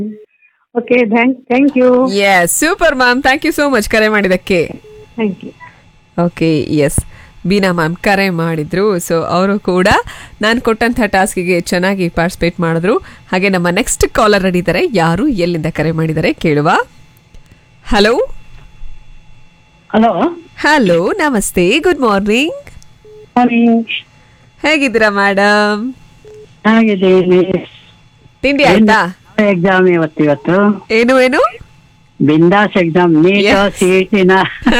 Okay thank thank you yes super ma'am thank you so much ಕರೆ ಮಾಡಿದ್ದಕ್ಕೆ thank you okay yes Beena ma'am ಕರೆ ಮಾಡಿದ್ರು so ಅವರು ಕೂಡ ನಾನು ಕೊಟ್ಟಂಥ ಟಾಸ್ಕಿಗೆ ಚೆನ್ನಾಗಿ ಪಾರ್ಟಿಸಿಪೇಟ್ ಮಾಡಿದ್ರು ಹಾಗೆ ನಮ್ಮ ನೆಕ್ಸ್ಟ್ ಕಾಲರ್ ಇದ್ದಾರೆ ಯಾರು ಎಲ್ಲಿಂದ ಕರೆ ಮಾಡಿದ್ದಾರೆ ಕೇಳುವ ಹಲೋ ಹಲೋ ಹಲೋ ನಮಸ್ತೆ ಗುಡ್ ಮಾರ್ನಿಂಗ್ ಮಾರ್ನಿಂಗ್ ಹೇಗಿದ್ದೀರಾ ಮೇಡಮ್ ಹಾಗಿದ್ದೀನಿ ತಿಂಡಿ ಆಯ್ತಾ ಎಕ್ಸಾಮ್ ಇವತ್ತು ಇವತ್ತು ಏನು ಏನು ಬಿಂದಾಸ್ ಎಕ್ಸಾಮ್ ನೀಟ್ Yes. ಸಿಇಟಿನ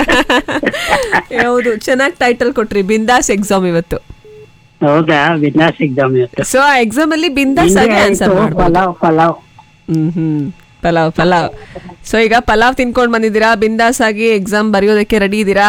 ಹೌದು ಚೆನ್ನಾಗಿ ಟೈಟಲ್ ಕೊಟ್ರಿ ಬಿಂದಾಸ್ ಎಕ್ಸಾಮ್ ಇವತ್ತು ಹೌದಾ ಬಿಂದಾಸ್ ಎಕ್ಸಾಮ್ ಇವತ್ತು ಸೊ ಆ ಎಕ್ಸಾಮ್ ಅಲ್ಲಿ ಬಿಂದಾಸ್ ಆಗಿ ತಿಂಡಿ ಆನ್ಸರ್ ಆಯ್ತು, ಮಾಡ್ಬೋದು ಪಲಾವ್ ಪಲಾವ್ ಹ್ಮ್ ಹ್ಮ್ ಪಲಾವ್ ಪಲಾವ್ ಸೊ ಈಗ ಪಲಾವ್ ತಿನ್ಕೊಂಡ್ ಬಂದಿದ್ದೀರಾ ಬಿಂದಾಸ್ ಆಗಿ ಎಕ್ಸಾಮ್ ಬರೆಯೋದಕ್ಕೆ ರೆಡಿ ಇದ್ದೀರಾ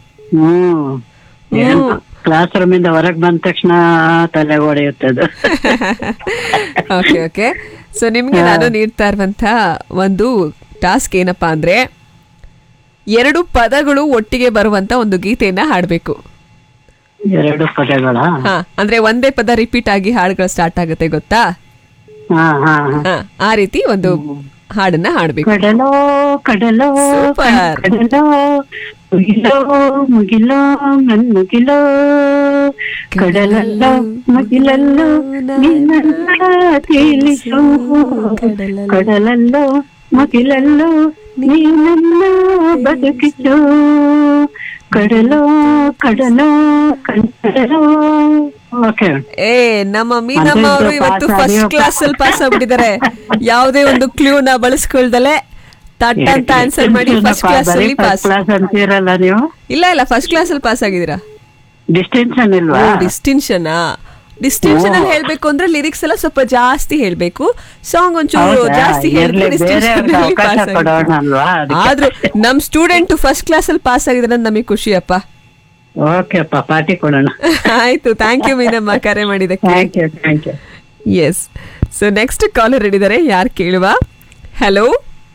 ಹ್ಮ್ ಕ್ಲಾಸ್ ರೂಮ್ ಇಂದ ಹೊರಗ್ ಬಂದ ತಕ್ಷಣ ತಲೆ ಹೊಡೆಯುತ್ತದು ಓಕೆ ಓಕೆ ಸೊ ನಿಮ್ಗೆ ನಾನು ನೀಡ್ತಾ ಇರುವಂತ ಒಂದು ಟಾಸ್ಕ್ ಏನಪ್ಪಾ ಅಂದ್ರೆ ಎರಡು ಪದಗಳು ಒಟ್ಟಿಗೆ ಬರುವಂತ ಒಂದು ಗೀತೆಯನ್ನ ಹಾಡ್ಬೇಕು ಎರಡು ಪದಗಳ ಹಾ ಅಂದ್ರೆ ಒಂದೇ ಪದ ರಿಪೀಟ್ ಆಗಿ ಹಾಡುಗಳು ಸ್ಟಾರ್ಟ್ ಆಗುತ್ತೆ ಗೊತ್ತಾ ಹಾ ಹಾ ಹಾ ಹಾ ಆ ರೀತಿ ಒಂದು ಹಾಡನ್ನ ಹಾಡ್ಬೇಕು ಕಡಲೋ ಕಡಲೋ Super. ಕಡಲೋ ಮುಗಿಲೋ ಮುಗಿಲೋ ನನ್ ಮುಗಿಲೋ ಕಡಲಲ್ಲೋ ಮುಗಿಲಲ್ಲೋ ನಿನ್ನ ತಿಳಿಸು ಕಡಲಲ್ಲೋ ಮುಗಿಲಲ್ಲೋ ನೀ ನನ್ನ ಬದುಕಿಸು ಕಡಲೋ ಕಡಲೋ ಕಡಲೋ ಓಕೆ ಏ ನಮ್ಮ ಮೀನಮ್ಮ ಅವರು ಅದಂತೂ ಇವತ್ತು pass ಫಸ್ಟ್ ಆಗಿಯೋ ಕ್ಲಾಸ್ ಅಲ್ಲಿ ಪಾಸ್ ಆಗ್ಬಿಟ್ಟಿದ್ದಾರೆ ಯಾವುದೇ ಒಂದು ಕ್ಲೂ ನ ಬಳಸ್ಕೊಳ್ದಲೆ ತಟ್ ಅಂತ ಆನ್ಸರ್ ಮಾಡಿ ಫಸ್ಟ್ ಕ್ಲಾಸ್ ಅಲ್ಲಿ ಪಾಸ್ ಕ್ಲಾಸ್ ಅಂತೀರಲ್ಲ ನೀವು ಇಲ್ಲ ಇಲ್ಲ ಫಸ್ಟ್ ಕ್ಲಾಸ್ ಅಲ್ಲಿ ಪಾಸ್ ಆಗಿದ್ದೀರಾ ಡಿಸ್ಟಿಂಕ್ಷನ್ ಇಲ್ವಾ ಡಿಸ್ಟಿಂಕ್ಷನ್ ಡಿಸ್ಟಿಂಕ್ಷನ್ ಅಲ್ಲಿ ಹೇಳ್ಬೇಕು ಅಂದ್ರೆ ಲಿರಿಕ್ಸ್ ಎಲ್ಲ ಸ್ವಲ್ಪ ಜಾಸ್ತಿ ಹೇಳ್ಬೇಕು ಸಾಂಗ್ ಒಂಚೂರು ಹೌದಾ? ಜಾಸ್ತಿ ಹೇಳಿದ್ರೆ ಇರ್ಲಿ, distinction ಬೇರೆಯವ್ರಿಗೆ ಅಲ್ಲಿ ಅವಕಾಶ pass ಕೊಡೋಣ ಆಗಿದ್ದೀರಾ. ಅಲ್ವಾ ಅದಕ್ಕೆ. ಆದ್ರೂ ನಮ್ ಸ್ಟೂಡೆಂಟ್ ಫಸ್ಟ್ ಕ್ಲಾಸ್ ಅಲ್ಲಿ ಪಾಸ್ ಆಗಿದ್ರೆ ನಮಗೆ ಖುಷಿಯಪ್ಪ ಓಕೆ ಅಪ್ಪ ಪಾರ್ಟಿ ಕೊಡೋಣ ಆಯ್ತು ಥ್ಯಾಂಕ್ ಯು ಮೀನಮ್ಮ ಕರೆ ಮಾಡಿದಕ್ಕೆ thank you thank you yes so next caller ಹಿಡಿದರೆ ಯಾರು ಕೇಳುವ hello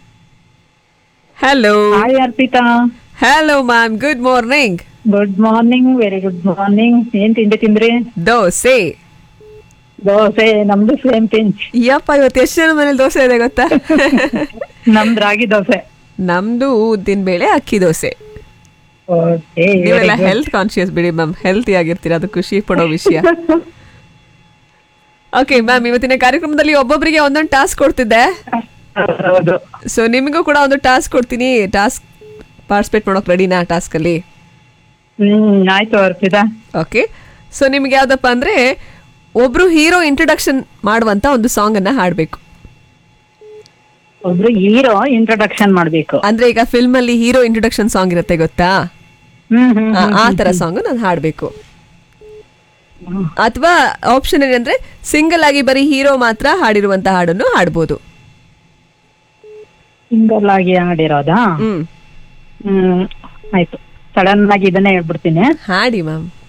hello hi Arpita hello ma'am good morning good morning very good morning ಏನ್ ತಿಂಡಿ ತಿಂದ್ರಿ ದೋಸೆ ದೋಸೆ ನಮ್ದು ಸೇಮ್ ಪಿಂಚ್ ಯಪ್ಪ ಇವತ್ತು ಎಷ್ಟು ಜನ ಮನೇಲಿ ದೋಸೆ ಇದೆ ಗೊತ್ತಾ ನಮ್ದು ರಾಗಿ ದೋಸೆ ನಮ್ದು ಉದ್ದಿನ ಬೇಳೆ ಅಕ್ಕಿ ದೋಸೆ ಓಕೆ ನೀವೆಲ್ಲ ಹೆಲ್ತ್ ಕಾನ್ಶಿಯಸ್ ಬಿಡಿ ಮ್ಯಾಮ್ ಹೆಲ್ತಿ ಆಗಿರ್ತೀರ ಅದು ಖುಷಿ ಪಡೋ ವಿಷಯ ಓಕೆ ಮ್ಯಾಮ್ ಇವತ್ತಿನ ಕಾರ್ಯಕ್ರಮದಲ್ಲಿ ಒಬ್ಬೊಬ್ಬರಿಗೆ ಒಂದೊಂದು ಟಾಸ್ಕ್ ಕೊಡ್ತಿದ್ದೆ ಹೌದು ಸೊ ನಿಮಗೂ ಕೂಡ ಒಂದು ಟಾಸ್ಕ್ ಕೊಡ್ತೀನಿ ಟಾಸ್ಕ್ ಪಾರ್ಟಿಸಿಪೇಟ್ ಮಾಡೋಕೆ ರೆಡಿನಾ ಟಾಸ್ಕ್ ಅಲ್ಲಿ ಹ್ಮ್ ಆಯ್ತು ಅರ್ಪಿತಾ ಓಕೆ ಸೊ ನಿಮ್ಗೆ ಯಾವ್ದಪ್ಪ ಅಂದ್ರೆ ಒಬ್ರು ಹೀರೋ ಇಂಟ್ರೊಡಕ್ಷನ್ ಮಾಡುವಂತ ಒಂದು ಸಾಂಗ್ ಅನ್ನ ಹಾಡ್ಬೇಕು ಒಬ್ರು ಹೀರೋ ಇಂಟ್ರೊಡಕ್ಷನ್ ಮಾಡ್ಬೇಕು ಅಂದ್ರೆ ಈಗ ಫಿಲ್ಮ್ ಅಲ್ಲಿ ಹೀರೋ ಇಂಟ್ರೊಡಕ್ಷನ್ ಸಾಂಗ್ ಇರುತ್ತೆ ಗೊತ್ತಾ ಹ್ಮ್ ಹ್ಮ್ ಆ- ಆ ತರ ಸಾಂಗ್ ನಾನು ಹಾಡ್ಬೇಕು ಅಥವಾ ಆಪ್ಷನ್ ಏನಂದ್ರೆ ಸಿಂಗಲ್ ಆಗಿ ಬರೀ ಹೀರೋ ಮಾತ್ರ ಹಾಡಿರುವಂತ ಹಾಡನ್ನು ಹಾಡ್ಬೋದು ಸಿಂಗಲ್ ಆಗಿ ಆಡಿರೋದಾ ಹ್ಮ್ ಹ್ಮ್ ಆಯ್ತು ಸಡನ್ ಆಗಿ ಇದನ್ನೇ ಹೇಳ್ಬಿಡ್ತೀನಿ ಹಾಡಿ ಮ್ಯಾಮ್